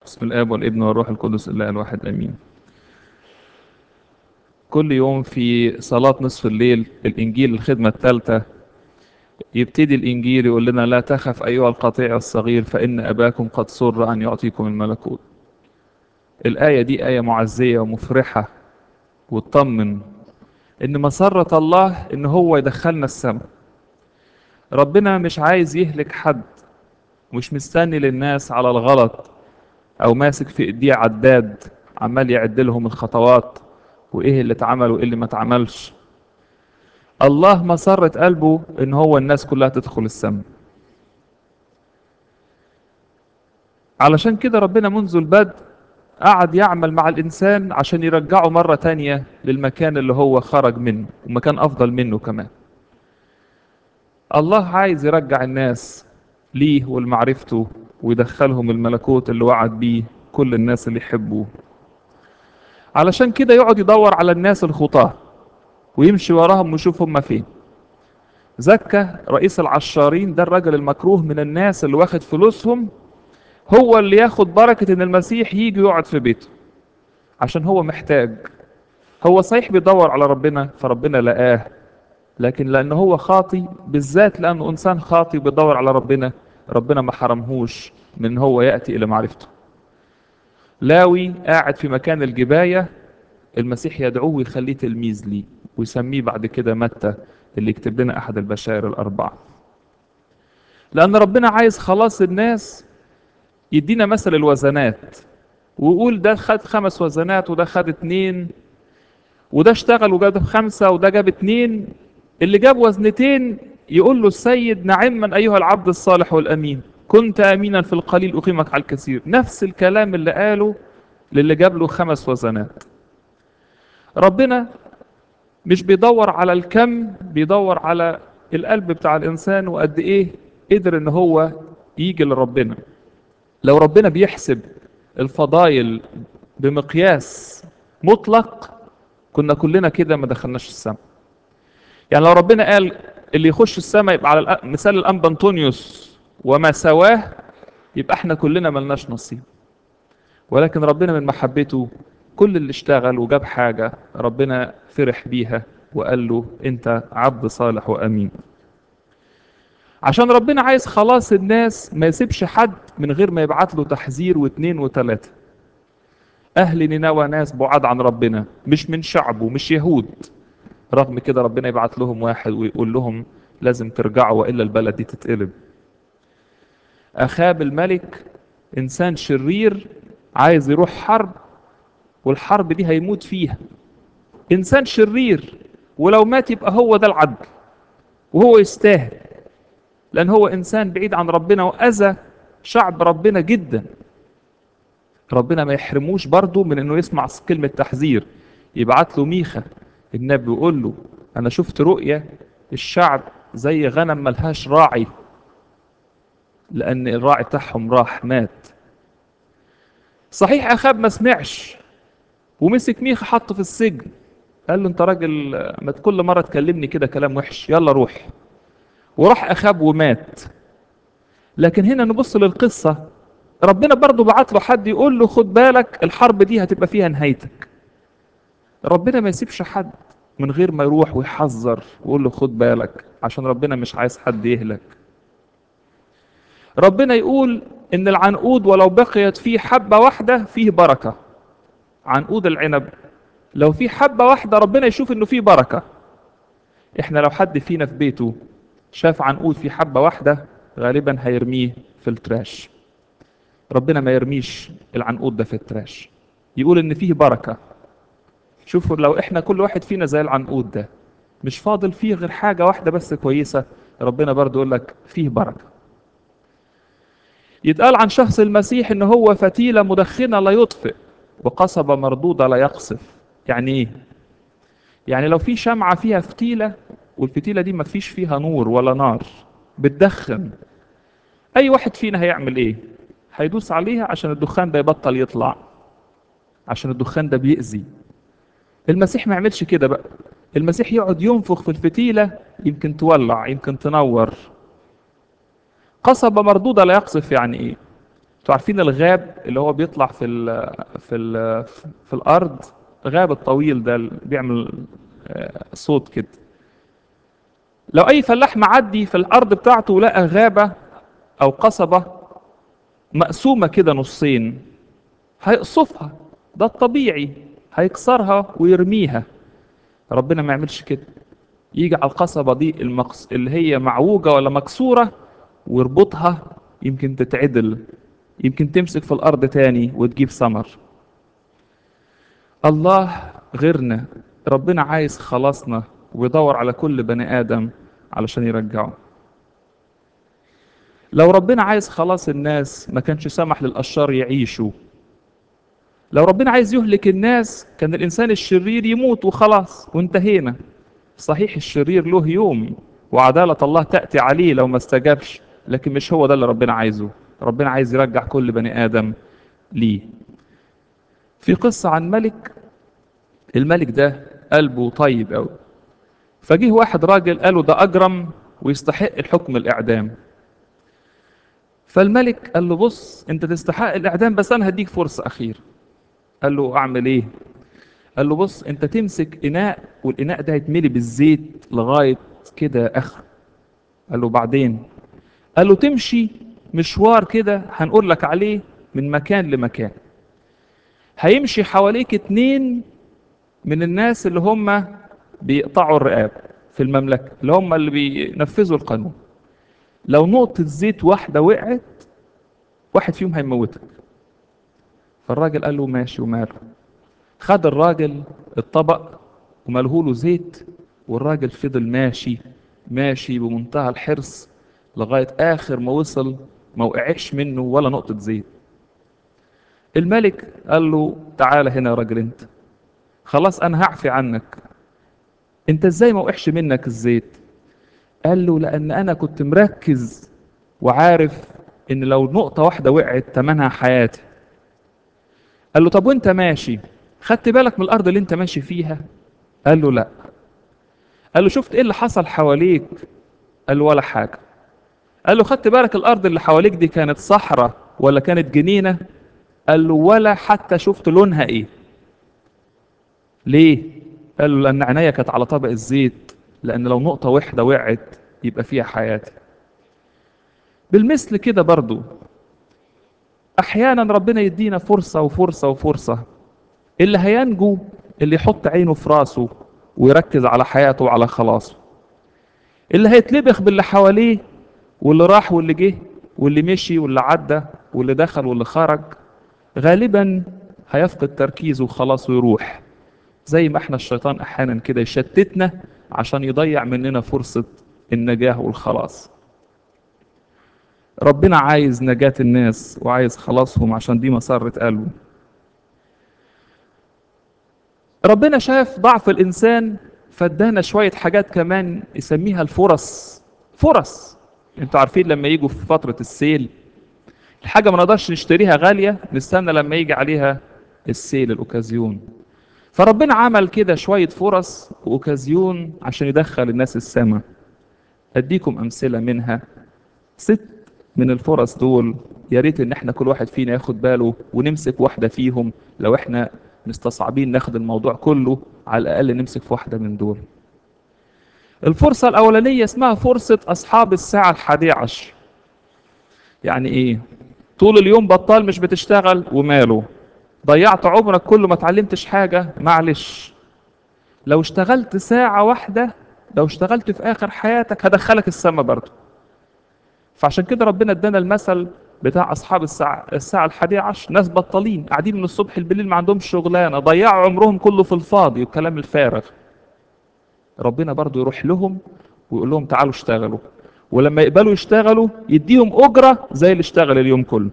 بسم الآب والابن والروح القدس الله الواحد آمين كل يوم في صلاة نصف الليل الإنجيل الخدمة الثالثة يبتدي الإنجيل يقول لنا لا تخف أيها القطيع الصغير فإن أباكم قد سر أن يعطيكم الملكوت الآية دي آية معزية ومفرحة وتطمن إن مسرة الله إن هو يدخلنا السماء ربنا مش عايز يهلك حد مش مستني للناس على الغلط او ماسك في ايديه عداد عمال يعد لهم الخطوات وايه اللي اتعمل وايه اللي ما اتعملش الله مسرة قلبه ان هو الناس كلها تدخل السماء علشان كده ربنا منذ البدء قعد يعمل مع الانسان عشان يرجعه مرة تانية للمكان اللي هو خرج منه ومكان افضل منه كمان الله عايز يرجع الناس ليه ولمعرفته ويدخلهم الملكوت اللي وعد بيه كل الناس اللي يحبوه علشان كده يقعد يدور على الناس الخطاة ويمشي وراهم ويشوف هم فين زكى رئيس العشارين ده الراجل المكروه من الناس اللي واخد فلوسهم هو اللي ياخد بركة ان المسيح يجي يقعد في بيته عشان هو محتاج هو صحيح بيدور على ربنا فربنا لقاه لكن لأنه هو خاطي بالذات لأنه إنسان خاطي بيدور على ربنا ربنا ما حرمهوش من هو يأتي إلى معرفته لاوي قاعد في مكان الجباية المسيح يدعوه ويخليه تلميذ ليه ويسميه بعد كده متى اللي يكتب لنا أحد البشائر الأربعة لأن ربنا عايز خلاص الناس يدينا مثل الوزنات ويقول ده خد خمس وزنات وده خد اتنين وده اشتغل وجاب خمسة وده جاب اتنين اللي جاب وزنتين يقول له السيد نعما أيها العبد الصالح والأمين كنت أمينا في القليل أقيمك على الكثير نفس الكلام اللي قاله للي جاب له خمس وزنات ربنا مش بيدور على الكم بيدور على القلب بتاع الإنسان وقد إيه قدر إن هو يجي لربنا لو ربنا بيحسب الفضايل بمقياس مطلق كنا كلنا كده ما دخلناش السماء يعني لو ربنا قال اللي يخش السماء يبقى على مثال الانبا انطونيوس وما سواه يبقى احنا كلنا ملناش نصيب ولكن ربنا من محبته كل اللي اشتغل وجاب حاجة ربنا فرح بيها وقال له انت عبد صالح وامين عشان ربنا عايز خلاص الناس ما يسيبش حد من غير ما يبعت له تحذير واثنين وثلاثة اهل نينوى ناس بعاد عن ربنا مش من شعبه مش يهود رغم كده ربنا يبعت لهم واحد ويقول لهم لازم ترجعوا والا البلد دي تتقلب اخاب الملك انسان شرير عايز يروح حرب والحرب دي هيموت فيها انسان شرير ولو مات يبقى هو ده العدل وهو يستاهل لان هو انسان بعيد عن ربنا واذى شعب ربنا جدا ربنا ما يحرموش برضه من انه يسمع كلمة تحذير يبعت له ميخا النبي يقول له انا شفت رؤية الشعب زي غنم ملهاش راعي لان الراعي بتاعهم راح مات صحيح اخاب ما سمعش ومسك ميخا حطه في السجن قال له انت راجل ما كل مرة تكلمني كده كلام وحش يلا روح وراح اخاب ومات لكن هنا نبص للقصة ربنا برضه بعت له حد يقول له خد بالك الحرب دي هتبقى فيها نهايتك ربنا ما يسيبش حد من غير ما يروح ويحذر ويقول له خد بالك عشان ربنا مش عايز حد يهلك ربنا يقول ان العنقود ولو بقيت فيه حبة واحدة فيه بركة عنقود العنب لو في حبة واحدة ربنا يشوف انه فيه بركة احنا لو حد فينا في بيته شاف عنقود فيه حبة واحدة غالبا هيرميه في التراش ربنا ما يرميش العنقود ده في التراش يقول ان فيه بركة شوفوا لو احنا كل واحد فينا زي العنقود ده مش فاضل فيه غير حاجة واحدة بس كويسة ربنا برضو يقول لك فيه بركة يتقال عن شخص المسيح ان هو فتيلة مدخنة لا يطفئ وقصبة مردودة لا يقصف يعني ايه يعني لو في شمعة فيها فتيلة والفتيلة دي ما فيش فيها نور ولا نار بتدخن اي واحد فينا هيعمل ايه هيدوس عليها عشان الدخان ده يبطل يطلع عشان الدخان ده بيأذي المسيح ما يعملش كده بقى المسيح يقعد ينفخ في الفتيلة يمكن تولع يمكن تنور قصبة مردودة لا يقصف يعني ايه انتوا عارفين الغاب اللي هو بيطلع في ال في ال في الارض الغاب الطويل ده اللي بيعمل آه، صوت كده لو اي فلاح معدي في الارض بتاعته ولقى غابه او قصبه مقسومه كده نصين هيقصفها ده الطبيعي هيكسرها ويرميها ربنا ما يعملش كده يجي على القصبة دي المقص... اللي هي معوجة ولا مكسورة ويربطها يمكن تتعدل يمكن تمسك في الأرض تاني وتجيب ثمر الله غيرنا ربنا عايز خلاصنا ويدور على كل بني آدم علشان يرجعه لو ربنا عايز خلاص الناس ما كانش سمح للأشرار يعيشوا لو ربنا عايز يهلك الناس كان الإنسان الشرير يموت وخلاص وانتهينا صحيح الشرير له يوم وعدالة الله تأتي عليه لو ما استجابش لكن مش هو ده اللي ربنا عايزه ربنا عايز يرجع كل بني آدم ليه في قصة عن ملك الملك ده قلبه طيب قوي فجه واحد راجل قاله ده أجرم ويستحق الحكم الإعدام فالملك قال له بص انت تستحق الإعدام بس أنا هديك فرصة أخيرة قال له أعمل إيه قال له بص انت تمسك اناء والاناء ده هيتملي بالزيت لغايه كده اخر قال له بعدين قال له تمشي مشوار كده هنقول لك عليه من مكان لمكان هيمشي حواليك اتنين من الناس اللي هم بيقطعوا الرقاب في المملكه اللي هم اللي بينفذوا القانون لو نقطه زيت واحده وقعت واحد فيهم هيموتك فالراجل قال له ماشي وماله خد الراجل الطبق وملهوله زيت والراجل فضل ماشي ماشي بمنتهى الحرص لغاية آخر ما وصل ما وقعش منه ولا نقطة زيت الملك قال له تعالى هنا يا راجل انت خلاص انا هعفي عنك انت ازاي ما وقعش منك الزيت قال له لان انا كنت مركز وعارف ان لو نقطة واحدة وقعت تمنها حياتي قال له طب وانت ماشي خدت بالك من الارض اللي انت ماشي فيها قال له لا قال له شفت ايه اللي حصل حواليك قال له ولا حاجه قال له خدت بالك الارض اللي حواليك دي كانت صحراء ولا كانت جنينه قال له ولا حتى شفت لونها ايه ليه قال له لان عينيا كانت على طبق الزيت لان لو نقطه واحده وقعت يبقى فيها حياتي بالمثل كده برضو احيانا ربنا يدينا فرصه وفرصه وفرصه اللي هينجو اللي يحط عينه في راسه ويركز على حياته وعلى خلاصه اللي هيتلبخ باللي حواليه واللي راح واللي جه واللي مشي واللي عدى واللي دخل واللي خرج غالبا هيفقد تركيزه وخلاص ويروح زي ما احنا الشيطان احيانا كده يشتتنا عشان يضيع مننا فرصة النجاة والخلاص ربنا عايز نجاة الناس وعايز خلاصهم عشان دي مسرة قلبه ربنا شاف ضعف الإنسان فادانا شوية حاجات كمان يسميها الفرص فرص انتوا عارفين لما يجوا في فترة السيل الحاجة ما نقدرش نشتريها غالية نستنى لما يجي عليها السيل الأوكازيون فربنا عمل كده شوية فرص وأوكازيون عشان يدخل الناس السماء أديكم أمثلة منها ست من الفرص دول يا ريت ان احنا كل واحد فينا ياخد باله ونمسك واحدة فيهم لو احنا مستصعبين ناخد الموضوع كله على الأقل نمسك في واحدة من دول الفرصة الأولانية اسمها فرصة أصحاب الساعة الحادية عشر يعني إيه؟ طول اليوم بطال مش بتشتغل وماله ضيعت عمرك كله ما اتعلمتش حاجة معلش لو اشتغلت ساعة واحدة لو اشتغلت في آخر حياتك هدخلك السما برضه فعشان كده ربنا ادانا المثل بتاع اصحاب الساعه الساعه الحادية عشر ناس بطالين قاعدين من الصبح بالليل ما عندهمش شغلانه ضيعوا عمرهم كله في الفاضي والكلام الفارغ ربنا برضو يروح لهم ويقول لهم تعالوا اشتغلوا ولما يقبلوا يشتغلوا يديهم اجره زي اللي اشتغل اليوم كله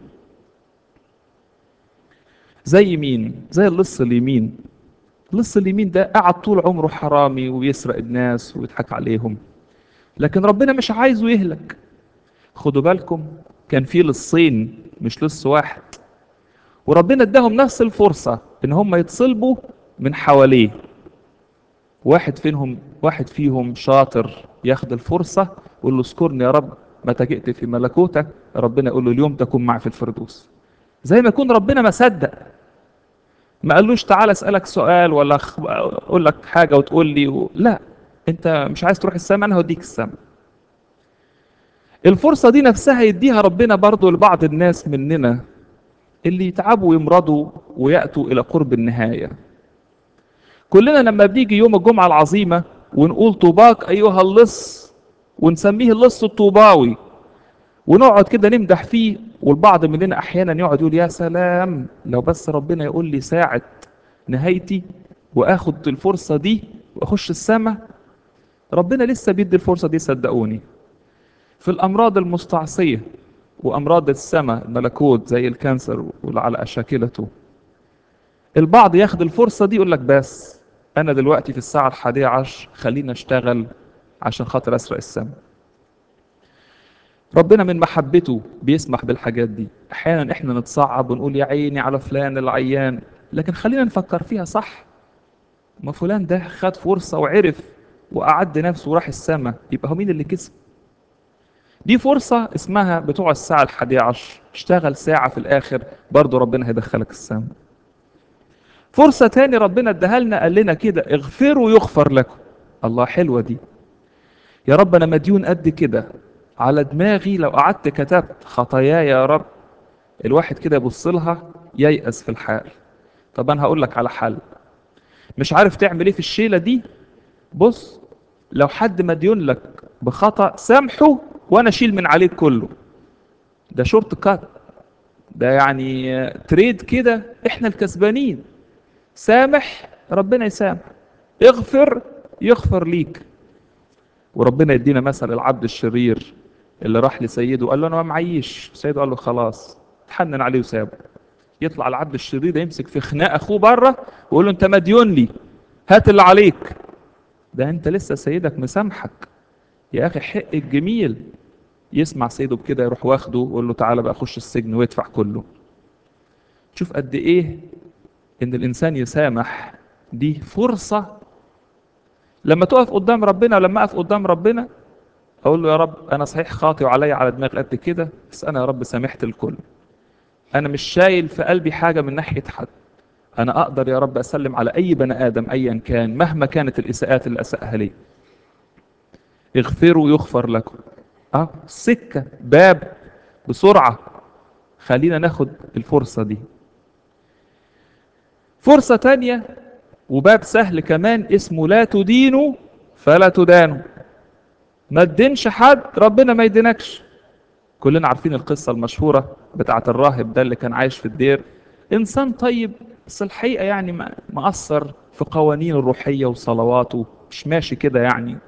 زي مين زي اللص اليمين اللص اليمين ده قعد طول عمره حرامي ويسرق الناس ويضحك عليهم لكن ربنا مش عايزه يهلك خدوا بالكم كان في لصين مش لص واحد وربنا اداهم نفس الفرصة ان هم يتصلبوا من حواليه واحد فيهم واحد فيهم شاطر ياخد الفرصة يقول له اذكرني يا رب متى جئت في ملكوتك ربنا يقول له اليوم تكون معي في الفردوس زي ما يكون ربنا ما صدق ما قالوش تعالى اسالك سؤال ولا أخ- اقول لك حاجه وتقول لي و... لا انت مش عايز تروح السماء انا هوديك السماء الفرصه دي نفسها يديها ربنا برضو لبعض الناس مننا اللي يتعبوا ويمرضوا وياتوا الى قرب النهايه كلنا لما بنيجي يوم الجمعه العظيمه ونقول طوباك ايها اللص ونسميه اللص الطوباوي ونقعد كده نمدح فيه والبعض مننا احيانا يقعد يقول يا سلام لو بس ربنا يقول لي ساعه نهايتي واخد الفرصه دي واخش السماء ربنا لسه بيدي الفرصه دي صدقوني في الامراض المستعصيه وامراض السماء الملكوت زي الكانسر واللي على اشاكلته البعض ياخد الفرصه دي يقول لك بس انا دلوقتي في الساعه الحادية عشر خليني اشتغل عشان خاطر اسرق السماء ربنا من محبته بيسمح بالحاجات دي احيانا احنا نتصعب ونقول يا عيني على فلان العيان لكن خلينا نفكر فيها صح ما فلان ده خد فرصة وعرف وأعد نفسه وراح السماء يبقى هو مين اللي كسب دي فرصة اسمها بتوع الساعة الحادية عشر اشتغل ساعة في الآخر برضو ربنا هيدخلك السماء فرصة تاني ربنا اداها لنا قال لنا كده اغفروا يغفر لكم الله حلوة دي يا رب انا مديون قد كده على دماغي لو قعدت كتبت خطاياي يا رب الواحد كده يبص لها ييأس في الحال طب انا هقول لك على حل مش عارف تعمل ايه في الشيله دي بص لو حد مديون لك بخطأ سامحه وانا اشيل من عليك كله ده شورت كات ده يعني آه، تريد كده احنا الكسبانين سامح ربنا يسامح اغفر يغفر ليك وربنا يدينا مثل العبد الشرير اللي راح لسيده قال له انا ما معيش سيده قال له خلاص تحنن عليه وسابه يطلع العبد الشرير ده يمسك في خناق اخوه بره ويقول له انت مديون لي هات اللي عليك ده انت لسه سيدك مسامحك يا اخي حق الجميل يسمع سيده بكده يروح واخده ويقول له تعالى بقى خش السجن وادفع كله شوف قد ايه ان الانسان يسامح دي فرصه لما تقف قدام ربنا ولما اقف قدام ربنا اقول له يا رب انا صحيح خاطي وعليا على دماغي قد كده بس انا يا رب سامحت الكل انا مش شايل في قلبي حاجه من ناحيه حد انا اقدر يا رب اسلم على اي بني ادم ايا كان مهما كانت الاساءات اللي اساءها لي اغفروا يغفر لكم اه سكه باب بسرعه خلينا ناخد الفرصه دي فرصه تانية وباب سهل كمان اسمه لا تدينوا فلا تدانوا ما تدينش حد ربنا ما يدينكش كلنا عارفين القصة المشهورة بتاعة الراهب ده اللي كان عايش في الدير إنسان طيب بس الحقيقة يعني ما- مقصر في قوانين الروحية وصلواته مش ماشي كده يعني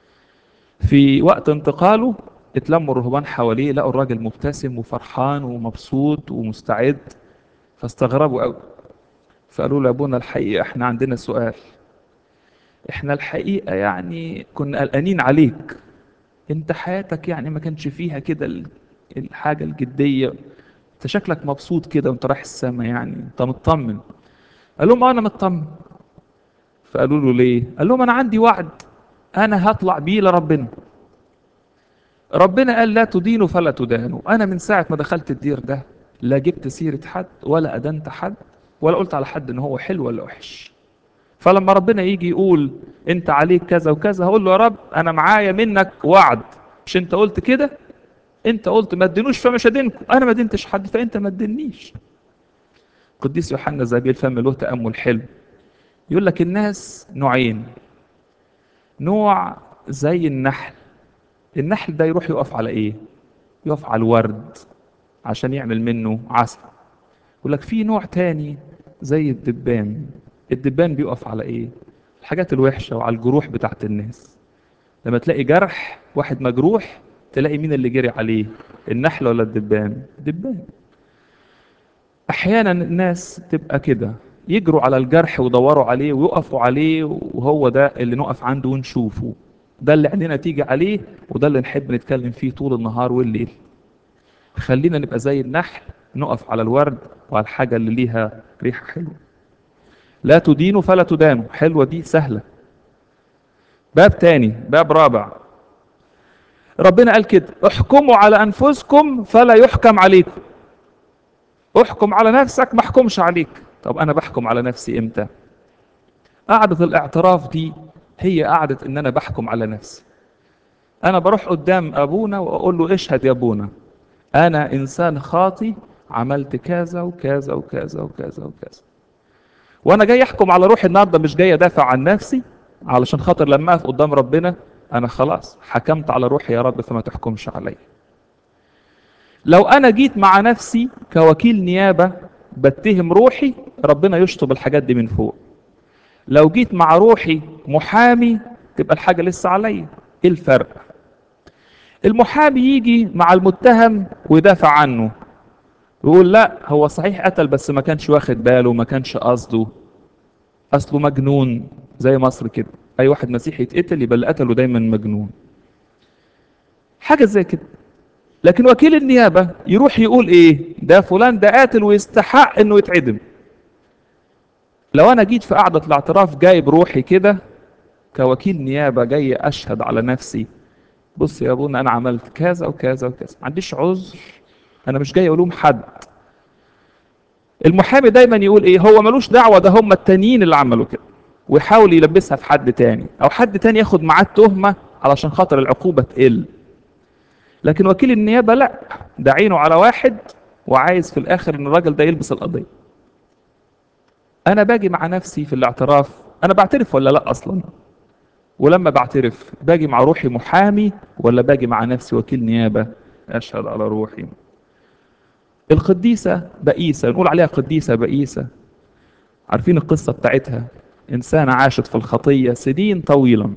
في وقت انتقاله اتلموا الرهبان حواليه لقوا الراجل مبتسم وفرحان ومبسوط ومستعد فاستغربوا قوي فقالوا له يا ابونا الحقيقة احنا عندنا سؤال احنا الحقيقة يعني كنا قلقانين عليك انت حياتك يعني ما كانش فيها كده ال- الحاجة الجدية انت شكلك مبسوط كده وانت رايح السما يعني انت مطمن قال لهم اه انا مطمن فقالوا له ليه قال لهم انا عندي وعد انا هطلع بيه لربنا ربنا قال لا تدينوا فلا تدانوا انا من ساعة ما دخلت الدير ده لا جبت سيرة حد ولا ادنت حد ولا قلت على حد ان هو حلو ولا وحش فلما ربنا يجي يقول انت عليك كذا وكذا هقول له يا رب انا معايا منك وعد مش انت قلت كده انت قلت ما تدينوش فمش هدينكم انا ما دينتش حد فانت ما تدينيش قديس يوحنا زابيل فم له تامل حلو يقول لك الناس نوعين نوع زي النحل النحل ده يروح يقف على ايه يقف على الورد عشان يعمل منه عسل يقول لك في نوع تاني زي الدبان الدبان بيقف على ايه الحاجات الوحشه وعلى الجروح بتاعت الناس لما تلاقي جرح واحد مجروح تلاقي مين اللي جري عليه النحل ولا الدبان الدبان احيانا الناس تبقى كده يجروا على الجرح ويدوروا عليه ويقفوا عليه وهو ده اللي نقف عنده ونشوفه ده اللي عندنا تيجي عليه وده اللي نحب نتكلم فيه طول النهار والليل خلينا نبقى زي النحل نقف على الورد وعلى الحاجة اللي ليها ريحة حلوة لا تدينوا فلا تدانوا حلوة دي سهلة باب تاني باب رابع ربنا قال كده احكموا على أنفسكم فلا يحكم عليكم احكم على نفسك ما احكمش عليك طب انا بحكم على نفسي امتى قعدة الاعتراف دي هي قعدة ان انا بحكم على نفسي انا بروح قدام ابونا واقول له اشهد يا ابونا انا انسان خاطي عملت كذا وكذا وكذا وكذا وكذا وانا جاي احكم على روحي النهارده مش جاي ادافع عن نفسي علشان خاطر لما اقف قدام ربنا انا خلاص حكمت على روحي يا رب فما تحكمش عليا لو انا جيت مع نفسي كوكيل نيابه بتهم روحي ربنا يشطب الحاجات دي من فوق لو جيت مع روحي محامي تبقى الحاجه لسه عليا ايه الفرق المحامي يجي مع المتهم ويدافع عنه يقول لا هو صحيح قتل بس ما كانش واخد باله ما كانش قصده اصله مجنون زي مصر كده اي واحد مسيحي يتقتل يبقى اللي قتله دايما مجنون حاجه زي كده لكن وكيل النيابه يروح يقول ايه ده فلان ده قاتل ويستحق انه يتعدم لو انا جيت في قعده الاعتراف جايب روحي كده كوكيل نيابه جاي اشهد على نفسي بص يا ابونا انا عملت كذا وكذا وكذا ما عنديش عذر انا مش جاي الوم حد المحامي دايما يقول ايه هو ملوش دعوه ده هم التانيين اللي عملوا كده ويحاول يلبسها في حد تاني او حد تاني ياخد معاه التهمه علشان خاطر العقوبه تقل لكن وكيل النيابه لا ده عينه على واحد وعايز في الاخر ان الراجل ده يلبس القضيه انا باجي مع نفسي في الاعتراف انا بعترف ولا لا اصلا ولما بعترف باجي مع روحي محامي ولا باجي مع نفسي وكيل نيابه اشهد على روحي القديسه بئيسه نقول عليها قديسه بئيسه عارفين القصه بتاعتها انسانه عاشت في الخطيه سنين طويله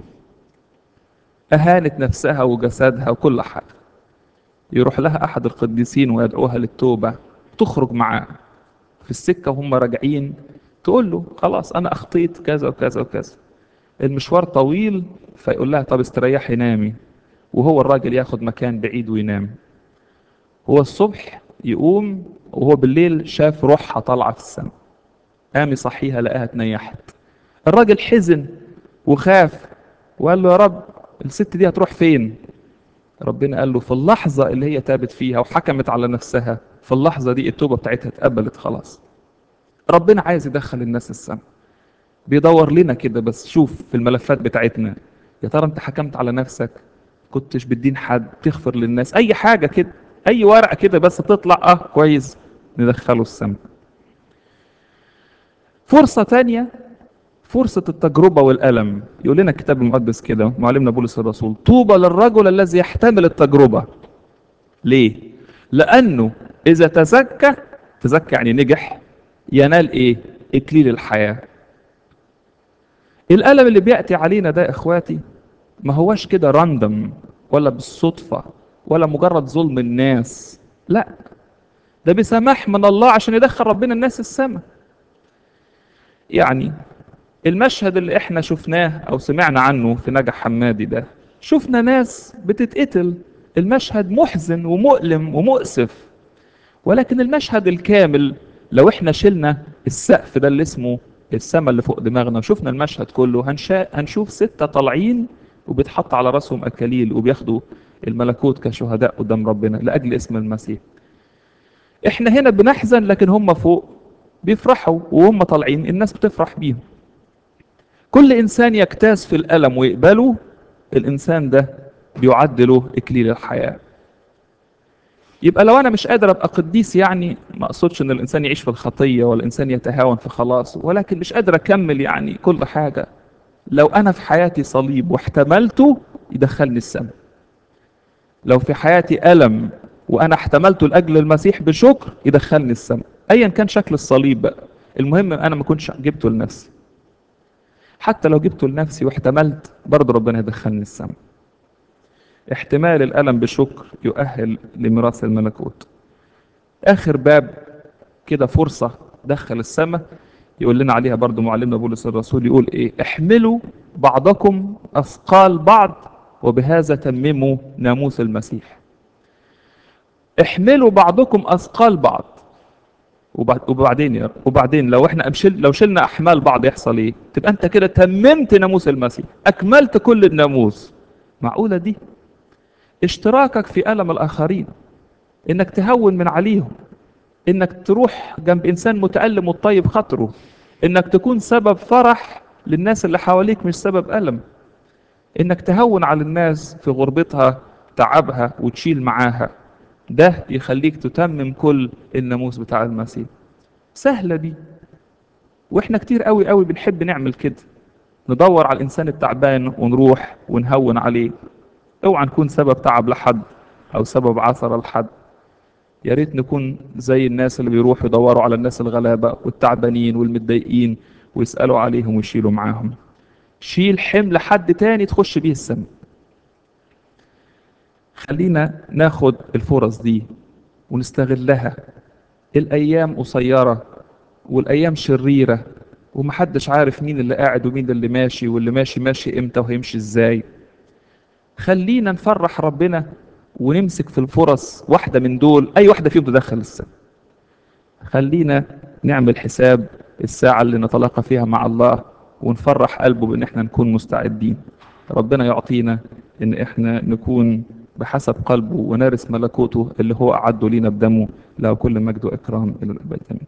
اهانت نفسها وجسدها وكل حاجه يروح لها احد القديسين ويدعوها للتوبه تخرج معاه في السكه وهم راجعين تقول له خلاص انا اخطيت كذا وكذا وكذا المشوار طويل فيقول لها طب استريحي نامي وهو الراجل ياخد مكان بعيد وينام هو الصبح يقوم وهو بالليل شاف روحها طالعه في السماء قام يصحيها لقاها اتنيحت الراجل حزن وخاف وقال له يا رب الست دي هتروح فين ربنا قال له في اللحظة اللي هي تابت فيها وحكمت على نفسها في اللحظة دي التوبة بتاعتها اتقبلت خلاص ربنا عايز يدخل الناس السماء بيدور لنا كده بس شوف في الملفات بتاعتنا يا ترى انت حكمت على نفسك كنتش بتدين حد تغفر للناس اي حاجة كده اي ورقة كده بس تطلع اه كويس ندخله السماء فرصة تانية فرصة التجربة والألم يقول لنا الكتاب المقدس كده معلمنا بولس الرسول طوبى للرجل الذي يحتمل التجربة ليه؟ لأنه إذا تزكى تزكى يعني نجح ينال إيه؟ إكليل الحياة الألم اللي بيأتي علينا ده إخواتي ما هوش كده راندم ولا بالصدفة ولا مجرد ظلم الناس لا ده بسماح من الله عشان يدخل ربنا الناس السماء يعني المشهد اللي احنا شفناه او سمعنا عنه في نجح حمادي ده شفنا ناس بتتقتل المشهد محزن ومؤلم ومؤسف ولكن المشهد الكامل لو احنا شلنا السقف ده اللي اسمه السما اللي فوق دماغنا وشفنا المشهد كله هنشا... هنشوف ستة طالعين وبيتحط على راسهم أكاليل وبياخدوا الملكوت كشهداء قدام ربنا لأجل اسم المسيح احنا هنا بنحزن لكن هم فوق بيفرحوا وهم طالعين الناس بتفرح بيهم كل إنسان يجتاز في الألم ويقبله الإنسان ده بيعد له إكليل الحياة يبقى لو أنا مش قادر أبقى قديس يعني ما أقصدش إن الإنسان يعيش في الخطية ولا الإنسان يتهاون في خلاصه ولكن مش قادر أكمل يعني كل حاجة لو أنا في حياتي صليب واحتملته يدخلني السماء لو في حياتي ألم وأنا احتملته لأجل المسيح بشكر يدخلني السماء أيا كان شكل الصليب بقى المهم أنا ما كنتش جبته لنفسي حتى لو جبته لنفسي واحتملت برضه ربنا يدخلني السماء احتمال الألم بشكر يؤهل لميراث الملكوت آخر باب كده فرصة دخل السماء يقول لنا عليها برضه معلمنا بولس الرسول يقول ايه احملوا بعضكم أثقال بعض وبهذا تمموا ناموس المسيح احملوا بعضكم أثقال بعض وبعدين يا وبعدين لو احنا أمشل لو شلنا احمال بعض يحصل ايه تبقى انت كده تممت ناموس المسيح اكملت كل الناموس معقوله دي اشتراكك في الم الاخرين انك تهون من عليهم انك تروح جنب انسان متألم وتطيب خاطره انك تكون سبب فرح للناس اللي حواليك مش سبب ألم انك تهون على الناس في غربتها تعبها وتشيل معاها ده يخليك تتمم كل الناموس بتاع المسيح سهلة دي واحنا كتير قوي قوي بنحب نعمل كده ندور على الانسان التعبان ونروح ونهون عليه اوعى نكون سبب تعب لحد او سبب عثرة لحد يا ريت نكون زي الناس اللي بيروحوا يدوروا على الناس الغلابة والتعبانين والمتضايقين ويسألوا عليهم ويشيلوا معاهم شيل حمل حد تاني تخش بيه السماء خلينا ناخد الفرص دي ونستغلها الايام قصيره والايام شريره ومحدش عارف مين اللي قاعد ومين اللي ماشي واللي ماشي ماشي امتى وهيمشي ازاي خلينا نفرح ربنا ونمسك في الفرص واحده من دول اي واحده فيهم تدخل السماء خلينا نعمل حساب الساعه اللي نتلاقى فيها مع الله ونفرح قلبه بان احنا نكون مستعدين ربنا يعطينا ان احنا نكون بحسب قلبه ونرث ملكوته اللي هو اعده لينا بدمه له كل مجد واكرام الى الابد امين